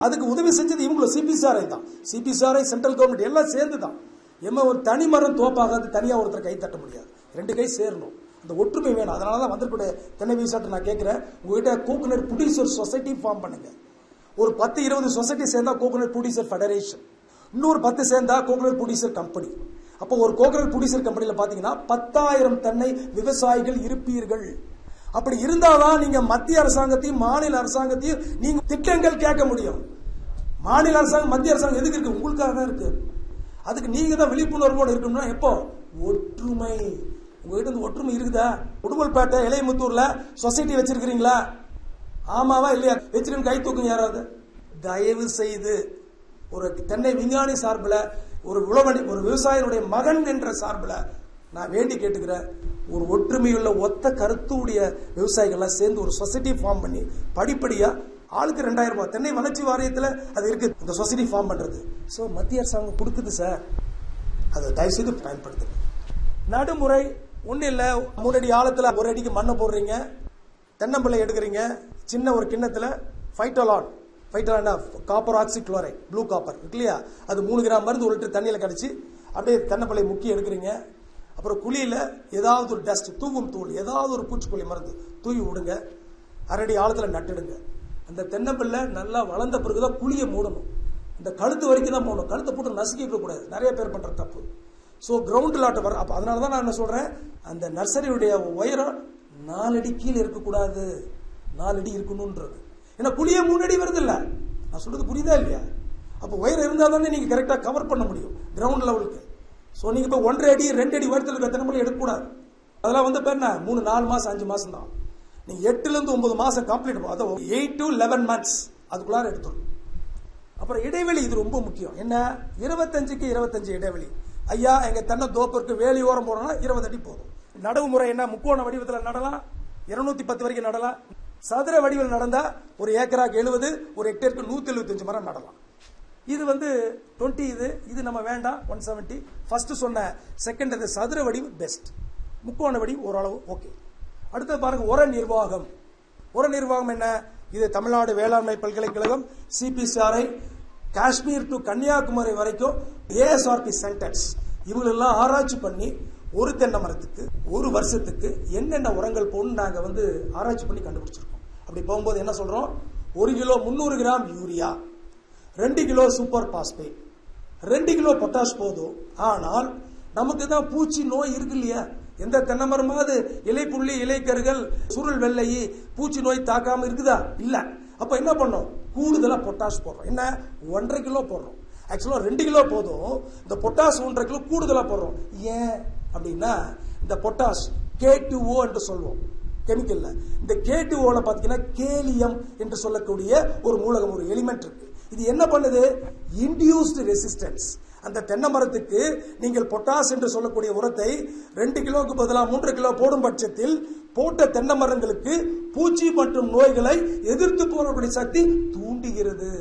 அதுக்கு உதவி செஞ்சது இவங்களும் சிபிசாரை தான் சிபிசாரை சென்ட்ரல் கவர்மெண்ட் எல்லாம் சேர்ந்து தான் எம்ம ஒரு தனி மரம் தோப்பாகாது தனியா ஒருத்தர் கை தட்ட முடியாது ரெண்டு கை சேரணும் அந்த ஒற்றுமை வேணும் அதனால தான் வந்திருக்கூடிய தென்னை விவசாயத்தை நான் கேட்கிறேன் உங்ககிட்ட கோகனட் ப்ரொடியூசர் சொசைட்டி ஃபார்ம் பண்ணுங்க ஒரு பத்து இருபது சொசைட்டி சேர்ந்தா கோகனட் ப்ரொடியூசர் ஃபெடரேஷன் இன்னொரு பத்து சேர்ந்தா கோகனட் ப்ரொடியூசர் கம்பெனி அப்போ ஒரு கோகனட் ப்ரொடியூசர் கம்பெனில பாத்தீங்கன்னா பத்தாயிரம் தென்னை விவசாயிகள் இருப்பீர்கள் அப்படி இருந்தாதான் நீங்க மத்திய அரசாங்கத்தையும் மாநில அரசாங்கத்தையும் நீங்க திட்டங்கள் கேட்க முடியும் மாநில அரசாங்கம் மத்திய அரசாங்கம் எதுக்கு இருக்கு உங்களுக்காக தான் இருக்கு அதுக்கு நீங்க தான் விழிப்புணர்வோடு இருக்கணும்னா எப்போ ஒற்றுமை உங்ககிட்ட இந்த ஒற்றுமை இருக்குதா உடுமல்பேட்டை இளையமுத்தூர்ல சொசைட்டி வச்சிருக்கிறீங்களா ஆமாவா இல்லையா வச்சிருக்கேன் கை தூக்குங்க யாராவது தயவு செய்து ஒரு தென்னை விஞ்ஞானி சார்பில் ஒரு உழவனி ஒரு விவசாயினுடைய மகன் என்ற சார்பில் நான் வேண்டி கேட்டுக்கிறேன் ஒரு ஒற்றுமையுள்ள ஒத்த கருத்துடைய விவசாயிகள்லாம் சேர்ந்து ஒரு சொசைட்டி ஃபார்ம் பண்ணி படிப்படியா ஆளுக்கு ரெண்டாயிரம் ரூபாய் தென்னை வளர்ச்சி வாரியத்தில் அது இருக்கு இந்த சொசைட்டி ஃபார்ம் பண்றது ஸோ மத்திய அரசாங்கம் கொடுக்குது சார் அதை தயவு செய்து பயன்படுத்துங்க நடுமுறை ஒன்றும் இல்லை மூணு அடி ஆழத்தில் ஒரு அடிக்கு மண்ணை போடுறீங்க தென்னம்பிள்ளை எடுக்கிறீங்க சின்ன ஒரு கிண்ணத்தில் Fytolan Fytolan copper oxychloride blue copper இருக்கு இல்லையா அது மூணு கிராம் மருந்து ஒரு லிட்டர் தண்ணியில் கடிச்சு அப்படியே தென்னம்பிள்ளை முக்கி எடுக்கிறீங்க அப்புறம் குழியில் ஏதாவது ஒரு டஸ்ட் தூவும் தூள் ஏதாவது ஒரு பூச்சிக்கொல்லி மருந்து தூவி விடுங்க அரடி ஆழத்தில் நட்டுடுங்க அந்த தென்னம்பிள்ளை நல்லா வளர்ந்த பிறகுதான் குழியை மூடணும் இந்த கழுத்து வரைக்கும் தான் போகணும் கழுத்தை போட்டு நசுக்கிக்க கூடாது நிறைய பேர் பண்ற தப்பு ஸோ கிரவுண்ட் லாட் வர அப்போ அதனால தான் நான் என்ன சொல்றேன் அந்த நர்சரியுடைய உயரம் நாலடி கீழே இருக்கக்கூடாது நாலடி இருக்கணும்ன்றது ஏன்னா குழியே மூணு அடி வருது இல்ல நான் சொல்றது புரியுதா இல்லையா அப்போ உயரம் இருந்தால் தானே நீங்க கரெக்டாக கவர் பண்ண முடியும் கிரவுண்ட் லெவலுக்கு ஸோ நீங்க இப்போ ஒன்றரை அடி ரெண்டு அடி உயரத்தில் இருக்க தென்னம்பிள்ளை எடுக்கக்கூடாது அதெல்லாம் வந்து இப்போ என்ன மூணு நாலு மாசம் அஞ்சு மாசம் தான் நீங்க எட்டுல இருந்து ஒன்பது மாசம் கம்ப்ளீட் அதாவது எயிட் டு லெவன் மந்த்ஸ் அதுக்குள்ளார எடுத்துடும் அப்புறம் இடைவெளி இது ரொம்ப முக்கியம் என்ன இருபத்தஞ்சுக்கு இருபத்தஞ்சு இடைவெளி ஐயா எங்க தென்னை தோப்பிற்கு வேலி ஓரம் போறோம்னா இருபது அடி போதும் நடவு முறை என்ன முக்கோண வடிவத்தில் நடலாம் இருநூத்தி பத்து வரைக்கும் நடலாம் சதுர வடிவில் நடந்தா ஒரு ஏக்கராக்கு எழுபது ஒரு ஹெக்டேருக்கு நூத்தி எழுபத்தஞ்சு மரம் நடலாம் இது வந்து டுவெண்ட்டி இது இது நம்ம வேண்டாம் ஒன் செவன்ட்டி ஃபர்ஸ்ட் சொன்ன செகண்ட் அது சதுர வடிவு பெஸ்ட் முக்கோண வடிவு ஓரளவு ஓகே அடுத்து பாருங்க உர நிர்வாகம் உர நிர்வாகம் என்ன இது தமிழ்நாடு வேளாண்மை பல்கலைக்கழகம் சிபிசிஆர்ஐ காஷ்மீர் டு கன்னியாகுமரி வரைக்கும் ஏஎஸ்ஆர்பி சென்டர்ஸ் இவங்களெல்லாம் ஆராய்ச்சி பண்ணி ஒரு தென்னை மரத்துக்கு ஒரு வருஷத்துக்கு என்னென்ன உரங்கள் போடணும் நாங்க வந்து ஆராய்ச்சி பண்ணி கண்டுபிடிச்சிருக்கோம் அப்படி போகும்போது என்ன சொல்றோம் ஒரு கிலோ முந்நூறு கிராம் யூரியா ரெண்டு கிலோ சூப்பர் பாஸ்பேட் ரெண்டு கிலோ பொட்டாஷ் போதும் ஆனால் நமக்கு தான் பூச்சி நோய் இருக்கு இல்லையா எந்த தென்னை மரமாவது இலை புள்ளி இலைக்கருகள் சுருள் வெள்ளை பூச்சி நோய் தாக்காம இருக்குதா இல்ல அப்ப என்ன பண்ணோம் கூடுதலா பொட்டாஷ் போடுறோம் என்ன ஒன்றரை கிலோ போடுறோம் ஆக்சுவலா ரெண்டு கிலோ போதும் இந்த பொட்டாஷ் ஒன்றரை கிலோ கூடுதலா போடுறோம் ஏன் அப்படின்னா இந்த பொட்டாஷ் கே டூ ஓ என்று சொல்வோம் கெமிக்கல்ல இந்த கே டூ ஓல பாத்தீங்கன்னா கேலியம் என்று சொல்லக்கூடிய ஒரு மூலகம் ஒரு எலிமெண்ட் இருக்கு இது என்ன பண்ணுது இன்டியூஸ்டு ரெசிஸ்டன்ஸ் அந்த தென்னை மரத்துக்கு நீங்கள் பொட்டாஸ் என்று சொல்லக்கூடிய உரத்தை ரெண்டு கிலோவுக்கு பதிலாக மூன்று கிலோ போடும் பட்சத்தில் போட்ட தென்னை மரங்களுக்கு பூச்சி மற்றும் நோய்களை எதிர்த்து போறக்கூடிய சக்தி தூண்டுகிறது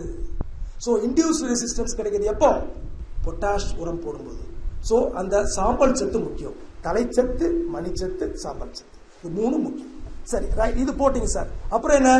சோ இன்டியூஸ் ரெசிஸ்டன்ஸ் கிடைக்கிறது எப்போ பொட்டாஷ் உரம் போடும்போது சோ அந்த சாம்பல் சத்து முக்கியம் தலைச்சத்து மணிச்சத்து சாம்பல் சத்து இது மூணு முக்கியம் சரி ரைட் இது போட்டீங்க சார் அப்புறம் என்ன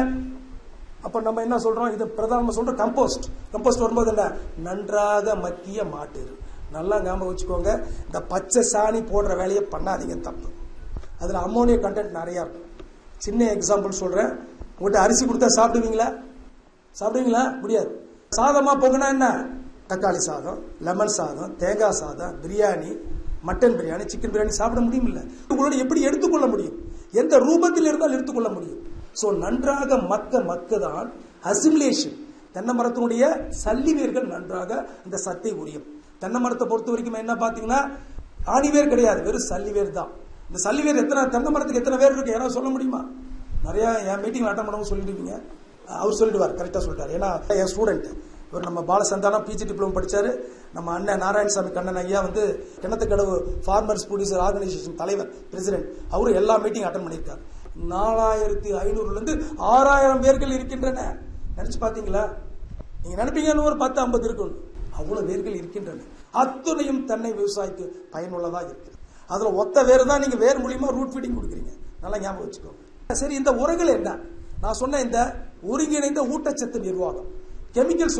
அப்ப நம்ம என்ன சொல்றோம் இது பிரதானமா சொல்றோம் கம்போஸ்ட் கம்போஸ்ட் வரும்போது என்ன நன்றாக மக்கிய மாட்டு நல்லா ஞாபகம் வச்சுக்கோங்க இந்த பச்சை சாணி போடுற வேலையை பண்ணாதீங்க தப்பு அதுல அம்மோனியா கண்டென்ட் நிறைய இருக்கும் சின்ன எக்ஸாம்பிள் சொல்றேன் உங்கள்கிட்ட அரிசி கொடுத்தா சாப்பிடுவீங்களா சாப்பிடுவீங்களா முடியாது சாதமா போங்கன்னா என்ன தக்காளி சாதம் லெமன் சாதம் தேங்காய் சாதம் பிரியாணி மட்டன் பிரியாணி சிக்கன் பிரியாணி சாப்பிட முடியும் இல்ல உங்களோட எப்படி எடுத்துக்கொள்ள முடியும் எந்த ரூபத்தில் இருந்தால் எடுத்துக்கொள்ள முடியும் சோ நன்றாக மக்க மக்க தான் அசிமுலேஷன் தென்னை மரத்தினுடைய சல்லிவேர்கள் நன்றாக அந்த சத்தை உரியும் தென்னை மரத்தை பொறுத்த வரைக்கும் என்ன பாத்தீங்கன்னா ஆணிவேர் கிடையாது வெறும் சல்லிவேர் தான் இந்த சல்லிவேர் எத்தனை தென்னை மரத்துக்கு எத்தனை வேர் இருக்கு யாராவது சொல்ல முடியுமா நிறைய என் மீட்டிங் அட்டன் பண்ணவும் சொல்லிடுவீங்க அவர் சொல்லிடுவார் கரெக்டா சொல்லிட்டாரு ஏன்னா என் ஸ்டூடெண்ட் இவர் நம்ம பாலசந்தானம் பிஜி டிப்ளமோ படிச்சாரு நம்ம அண்ணன் நாராயணசாமி கண்ணன் ஐயா வந்து கிணத்துக்கடவு ஃபார்மர்ஸ் ப்ரொடியூசர் ஆர்கனைசேஷன் தலைவர் பிரசிடென்ட் அவரு எல்லா மீட்டிங் அட்டன் பண்ணியிருக்காரு நாலாயிரத்தி ஐநூறுல இருந்து ஆறாயிரம் பேர்கள் இருக்கின்றன நினைச்சு பாத்தீங்களா நீங்க நினைப்பீங்க ஒரு பத்து ஐம்பது இருக்கும் அவ்வளவு வேர்கள் இருக்கின்றன அத்துணையும் தென்னை விவசாயிக்கு பயனுள்ளதா இருக்கு அதுல ஒத்த வேறு தான் நீங்க வேர் மூலியமா ரூட் ஃபீடிங் கொடுக்குறீங்க நல்லா ஞாபகம் வச்சுக்கோங்க சரி இந்த உரங்கள் என்ன நான் சொன்ன இந்த ஒருங்கிணைந்த ஊட்டச்சத்து நிர்வாகம் கெமிக்கல்ஸ்